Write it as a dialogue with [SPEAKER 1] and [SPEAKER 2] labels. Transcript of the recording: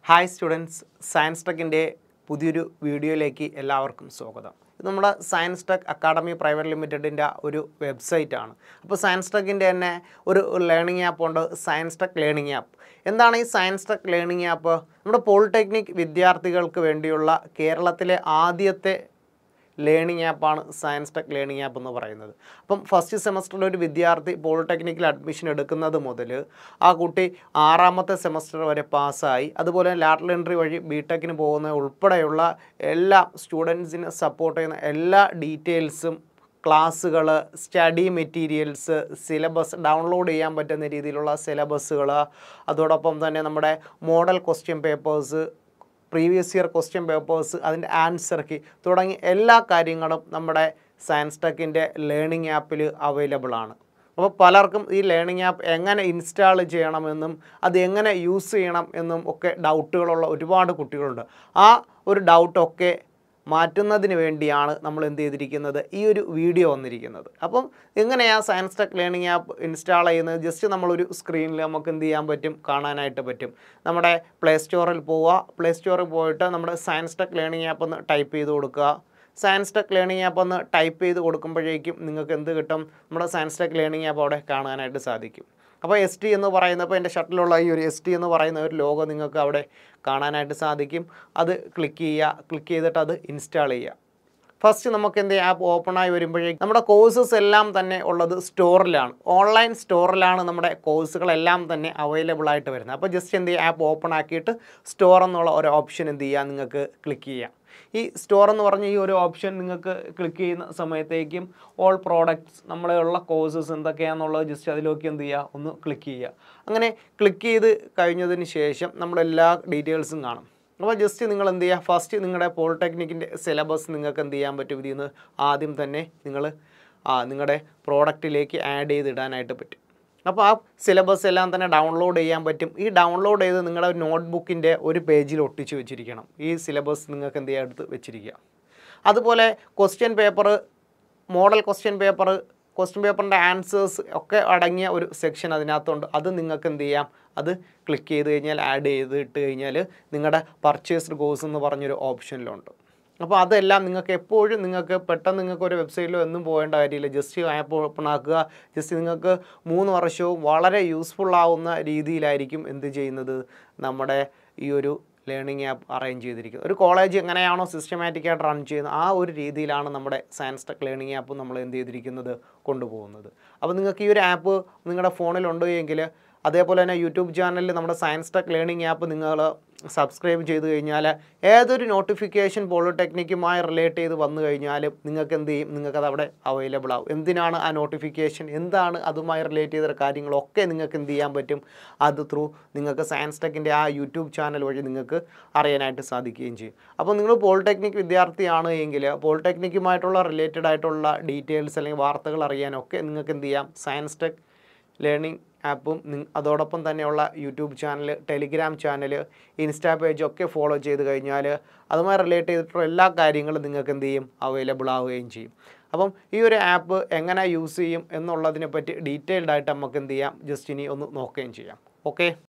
[SPEAKER 1] hi students science ടെക്കിൻ്റെ പുതിയൊരു വീഡിയോയിലേക്ക് എല്ലാവർക്കും സ്വാഗതം ഇത് നമ്മുടെ സയൻസ് ടെക് അക്കാഡമി പ്രൈവറ്റ് ലിമിറ്റഡിൻ്റെ ഒരു വെബ്സൈറ്റ് ആണ് അപ്പോൾ സയൻസ് ടെക്കിൻ്റെ തന്നെ ഒരു ലേണിംഗ് ആപ്പ് ഉണ്ട് സയൻസ് ടെക് ലേണിംഗ് ആപ്പ് എന്താണ് ഈ സയൻസ് ടെക് ലേണിംഗ് ആപ്പ് നമ്മുടെ പോളിടെക്നിക് വിദ്യാർത്ഥികൾക്ക് വേണ്ടിയുള്ള കേരളത്തിലെ ആദ്യത്തെ ലേണിംഗ് ആപ്പാണ് സയൻസ് ടെക് ലേണിംഗ് ആപ്പ് എന്ന് പറയുന്നത് അപ്പം ഫസ്റ്റ് സെമസ്റ്ററിൽ ഒരു വിദ്യാർത്ഥി പോളിടെക്നിക്കിൽ അഡ്മിഷൻ എടുക്കുന്നത് മുതൽ ആ കുട്ടി ആറാമത്തെ സെമസ്റ്റർ വരെ പാസ്സായി അതുപോലെ ലാറ്ററൽ എൻട്രി വഴി ബി ടെക്കിന് പോകുന്ന ഉൾപ്പെടെയുള്ള എല്ലാ സ്റ്റുഡൻസിനെ സപ്പോർട്ട് ചെയ്യുന്ന എല്ലാ ഡീറ്റെയിൽസും ക്ലാസ്സുകൾ സ്റ്റഡി മെറ്റീരിയൽസ് സിലബസ് ഡൗൺലോഡ് ചെയ്യാൻ പറ്റുന്ന രീതിയിലുള്ള സിലബസുകൾ അതോടൊപ്പം തന്നെ നമ്മുടെ model question papers previous year question papers അതിൻ്റെ ആൻസർ കീ തുടങ്ങി എല്ലാ കാര്യങ്ങളും നമ്മുടെ സയൻസ് ടെക്കിൻ്റെ ലേണിംഗ് ആപ്പിൽ അവൈലബിൾ ആണ് അപ്പോൾ പലർക്കും ഈ ലേണിംഗ് ആപ്പ് എങ്ങനെ ഇൻസ്റ്റാൾ ചെയ്യണമെന്നും അത് എങ്ങനെ യൂസ് ചെയ്യണം എന്നും ഒക്കെ ഡൗട്ടുകളുള്ള ഒരുപാട് കുട്ടികളുണ്ട് ആ ഒരു ഡൗട്ടൊക്കെ മാറ്റുന്നതിന് വേണ്ടിയാണ് നമ്മൾ എന്ത് ചെയ്തിരിക്കുന്നത് ഈ ഒരു വീഡിയോ വന്നിരിക്കുന്നത് അപ്പം എങ്ങനെയാണ് science tech learning app install ചെയ്യുന്നത് ജസ്റ്റ് നമ്മളൊരു സ്ക്രീനിൽ നമുക്ക് എന്ത് ചെയ്യാൻ പറ്റും കാണാനായിട്ട് പറ്റും നമ്മുടെ പ്ലേ സ്റ്റോറിൽ പോവുക പ്ലേ സ്റ്റോറിൽ പോയിട്ട് നമ്മുടെ സയൻസ് ടെക് ലേണിംഗ് ആപ്പ് ഒന്ന് ടൈപ്പ് ചെയ്ത് കൊടുക്കുക സയൻസ് ടെക് ലേണിംഗ് ആപ്പ് ഒന്ന് ടൈപ്പ് ചെയ്ത് കൊടുക്കുമ്പോഴേക്കും നിങ്ങൾക്ക് എന്ത് കിട്ടും നമ്മുടെ സയൻസ് ടെക് ലേണിംഗ് ആപ്പ് അവിടെ കാണാനായിട്ട് സാധിക്കും അപ്പോൾ എസ് ടി എന്ന് പറയുന്ന ഇപ്പോൾ എൻ്റെ ഷട്ടിലുള്ള ഈ ഒരു എസ് ടി എന്ന് പറയുന്ന ഒരു ലോഗോ നിങ്ങൾക്ക് അവിടെ കാണാനായിട്ട് സാധിക്കും അത് ക്ലിക്ക് ചെയ്യുക ക്ലിക്ക് ചെയ്തിട്ട് അത് ഇൻസ്റ്റാൾ ചെയ്യുക ഫസ്റ്റ് നമുക്ക് എന്ത് ആപ്പ് ഓപ്പൺ ആയി വരുമ്പോഴേക്കും നമ്മുടെ കോഴ്സസ് എല്ലാം തന്നെ ഉള്ളത് സ്റ്റോറിലാണ് ഓൺലൈൻ സ്റ്റോറിലാണ് നമ്മുടെ കോഴ്സുകളെല്ലാം തന്നെ അവൈലബിൾ ആയിട്ട് വരുന്നത് അപ്പോൾ ജസ്റ്റ് എന്ത് ചെയ്യുക ആപ്പ് ഓപ്പൺ ആക്കിയിട്ട് സ്റ്റോർ എന്നുള്ള ഒരു ഓപ്ഷൻ എന്ത് ചെയ്യുക നിങ്ങൾക്ക് ക്ലിക്ക് ചെയ്യാം ഈ സ്റ്റോർ എന്ന് പറഞ്ഞ ഈ ഒരു ഓപ്ഷൻ നിങ്ങൾക്ക് ക്ലിക്ക് ചെയ്യുന്ന സമയത്തേക്കും ഓൾ പ്രോഡക്റ്റ്സ് നമ്മളുള്ള കോഴ്സസ് എന്തൊക്കെയാണെന്നുള്ളത് ജസ്റ്റ് അതിലേക്ക് എന്ത് ചെയ്യുക ഒന്ന് ക്ലിക്ക് ചെയ്യുക അങ്ങനെ ക്ലിക്ക് ചെയ്ത് കഴിഞ്ഞതിന് ശേഷം നമ്മുടെ എല്ലാ ഡീറ്റെയിൽസും കാണും അപ്പോൾ ജസ്റ്റ് നിങ്ങൾ എന്ത് ചെയ്യുക ഫസ്റ്റ് നിങ്ങളുടെ പോളിടെക്നിക്കിൻ്റെ സിലബസ് നിങ്ങൾക്ക് എന്ത് ചെയ്യാൻ പറ്റും ഇതിൽ നിന്ന് ആദ്യം തന്നെ നിങ്ങൾ നിങ്ങളുടെ പ്രോഡക്റ്റിലേക്ക് ആഡ് ചെയ്തിടാനായിട്ട് പറ്റും അപ്പോൾ ആ സിലബസ് എല്ലാം തന്നെ ഡൗൺലോഡ് ചെയ്യാൻ പറ്റും ഈ ഡൗൺലോഡ് ചെയ്ത് നിങ്ങളുടെ നോട്ട്ബുക്കിൻ്റെ ഒരു പേജിൽ ഒട്ടിച്ച് വെച്ചിരിക്കണം ഈ സിലബസ് നിങ്ങൾക്ക് എന്ത് ചെയ്യാൻ എടുത്ത് വെച്ചിരിക്കുക അതുപോലെ question paper model question paper question പേപ്പറിൻ്റെ ആൻസേഴ്സ് ഒക്കെ അടങ്ങിയ ഒരു സെക്ഷൻ അതിനകത്തുണ്ട് അത് നിങ്ങൾക്ക് എന്ത് ചെയ്യാം അത് ക്ലിക്ക് ചെയ്ത് കഴിഞ്ഞാൽ ആഡ് ചെയ്ത് ഇട്ട് കഴിഞ്ഞാൽ നിങ്ങളുടെ പർച്ചേസ്ഡ് കോഴ്സ് എന്ന് പറഞ്ഞൊരു ഓപ്ഷനിലുണ്ട് അപ്പോൾ അതെല്ലാം നിങ്ങൾക്ക് എപ്പോഴും നിങ്ങൾക്ക് പെട്ടെന്ന് നിങ്ങൾക്ക് ഒരു വെബ്സൈറ്റിലോ ഒന്നും പോകേണ്ട കാര്യമില്ല ജസ്റ്റ് ആപ്പ് ഓപ്പൺ ആക്കുക ജസ്റ്റ് നിങ്ങൾക്ക് മൂന്ന് വർഷവും വളരെ യൂസ്ഫുൾ ആവുന്ന രീതിയിലായിരിക്കും എന്ത് ചെയ്യുന്നത് നമ്മുടെ ഈ ഒരു ലേണിംഗ് ആപ്പ് അറേഞ്ച് ചെയ്തിരിക്കുന്നത് ഒരു കോളേജ് എങ്ങനെയാണോ സിസ്റ്റമാറ്റിക് ആയിട്ട് റൺ ചെയ്യുന്നത് ആ ഒരു രീതിയിലാണ് നമ്മുടെ സയൻസ് ടെക് ലേണിംഗ് ആപ്പ് നമ്മൾ എന്ത് ചെയ്തിരിക്കുന്നത് കൊണ്ടുപോകുന്നത് അപ്പോൾ നിങ്ങൾക്ക് ഈ ഒരു ആപ്പ് നിങ്ങളുടെ ഫോണിലുണ്ട് എങ്കിൽ അതേപോലെ തന്നെ യൂട്യൂബ് ചാനലിൽ നമ്മുടെ സയൻസ് ടെക് ലേണിംഗ് ആപ്പ് നിങ്ങൾ സബ്സ്ക്രൈബ് ചെയ്ത് കഴിഞ്ഞാൽ ഏതൊരു നോട്ടിഫിക്കേഷൻ പോളിടെക്നിക്കുമായി റിലേറ്റ് ചെയ്ത് വന്നു കഴിഞ്ഞാലും നിങ്ങൾക്ക് എന്ത് ചെയ്യും നിങ്ങൾക്കത് അവിടെ അവൈലബിൾ ആവും എന്തിനാണ് ആ നോട്ടിഫിക്കേഷൻ എന്താണ് അതുമായി റിലേറ്റ് ചെയ്ത കാര്യങ്ങളൊക്കെ നിങ്ങൾക്ക് എന്ത് ചെയ്യാൻ പറ്റും അത് ത്രൂ നിങ്ങൾക്ക് സയൻസ് ടെക്കിൻ്റെ ആ യൂട്യൂബ് ചാനൽ വഴി നിങ്ങൾക്ക് അറിയാനായിട്ട് സാധിക്കുകയും ചെയ്യും അപ്പോൾ നിങ്ങൾ പോളിടെക്നിക് വിദ്യാർത്ഥിയാണ് എങ്കിൽ പോളിടെക്നിക്കുമായിട്ടുള്ള റിലേറ്റഡ് ആയിട്ടുള്ള ഡീറ്റെയിൽസ് അല്ലെങ്കിൽ വാർത്തകൾ അറിയാനൊക്കെ നിങ്ങൾക്ക് എന്ത് ചെയ്യാം സയൻസ് ടെക് ലേണിംഗ് ആപ്പും നിങ് അതോടൊപ്പം തന്നെയുള്ള YouTube channel Telegram channel insta page ഒക്കെ ഫോളോ ചെയ്ത് കഴിഞ്ഞാൽ അതുമായി റിലേറ്റ് ചെയ്തിട്ടുള്ള എല്ലാ കാര്യങ്ങളും നിങ്ങൾക്ക് എന്ത് ചെയ്യും അവൈലബിൾ ആവുകയും ചെയ്യും അപ്പം ഈ ഒരു ആപ്പ് എങ്ങനെ യൂസ് ചെയ്യും എന്നുള്ളതിനെ പറ്റി ഡീറ്റെയിൽഡ് ആയിട്ട് നമുക്ക് എന്ത് ചെയ്യാം ജസ്റ്റ് ഇനി ഒന്ന് നോക്കുകയും ചെയ്യാം ഓക്കെ